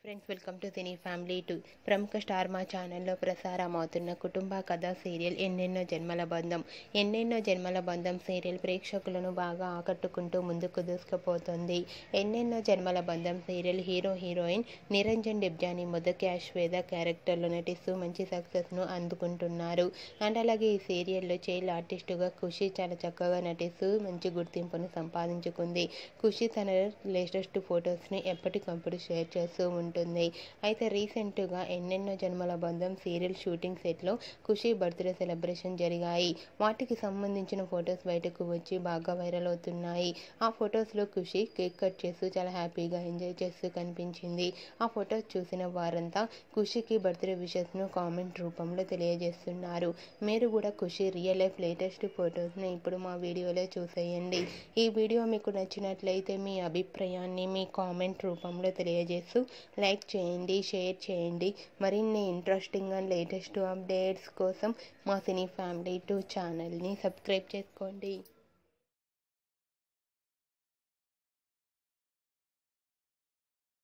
friends welcome to cine family two ప్రముఖ star Maa ఛానల్లో ప్రసారం అవుతున్న కుటుంబ కథ సీరియల్ ఎన్నెన్నో జన్మల బంధం ఎన్నెన్నో జన్మల బంధం సీరియల్ ప్రేక్షకులను బాగా ఆకట్టుకుంటూ ముందుకు దూసుకుపోతుంది Ennenno Janmala Bandham serial hero heroine Niranjan Debjani మొదటి అశ్వేద క్యారెక్టర్లో నటిస్తూ మంచి సక్సెస్ను అందుకుంటున్నారు అండ్ అలాగే ఈ సీరియల్లో చైల్డ్ ఆర్టిస్టుగా ఖుషి చాలా చక్కగా నటిస్తూ మంచి గుర్తింపును సంపాదించుకుంది ఖుషి తన లేటెస్ట్ ఫొటోస్ని ఎప్పటికప్పుడు షేర్ చేస్తూ ఉంటుంది అయితే రీసెంట్గా ఎన్నెన్నో జన్మల బంధం సీరియల్ షూటింగ్ సెట్లో ఖుషి బర్త్డే సెలబ్రేషన్ జరిగాయి వాటికి సంబంధించిన ఫొటోస్ బయటకు వచ్చి బాగా వైరల్ అవుతున్నాయి ఆ ఫొటోస్లో ఖుషి కేక్ కట్ చేస్తూ చాలా హ్యాపీగా ఎంజాయ్ చేస్తూ కనిపించింది ఆ ఫొటోస్ చూసిన వారంతా ఖుషికి బర్త్డే విషెస్ను కామెంట్ రూపంలో తెలియజేస్తున్నారు మీరు కూడా ఖుషి రియల్ లైఫ్ లేటెస్ట్ ఫొటోస్ని ఇప్పుడు మా వీడియోలో చూసేయండి ఈ వీడియో మీకు నచ్చినట్లయితే మీ అభిప్రాయాన్ని మీ కామెంట్ రూపంలో తెలియజేస్తూ లైక్ చేయండి షేర్ చేయండి మరిన్ని ఇంట్రెస్టింగ్ అండ్ లేటెస్ట్ అప్డేట్స్ కోసం మా సినీ ఫ్యామిలీ టూ ఛానల్ని సబ్స్క్రైబ్ చేసుకోండి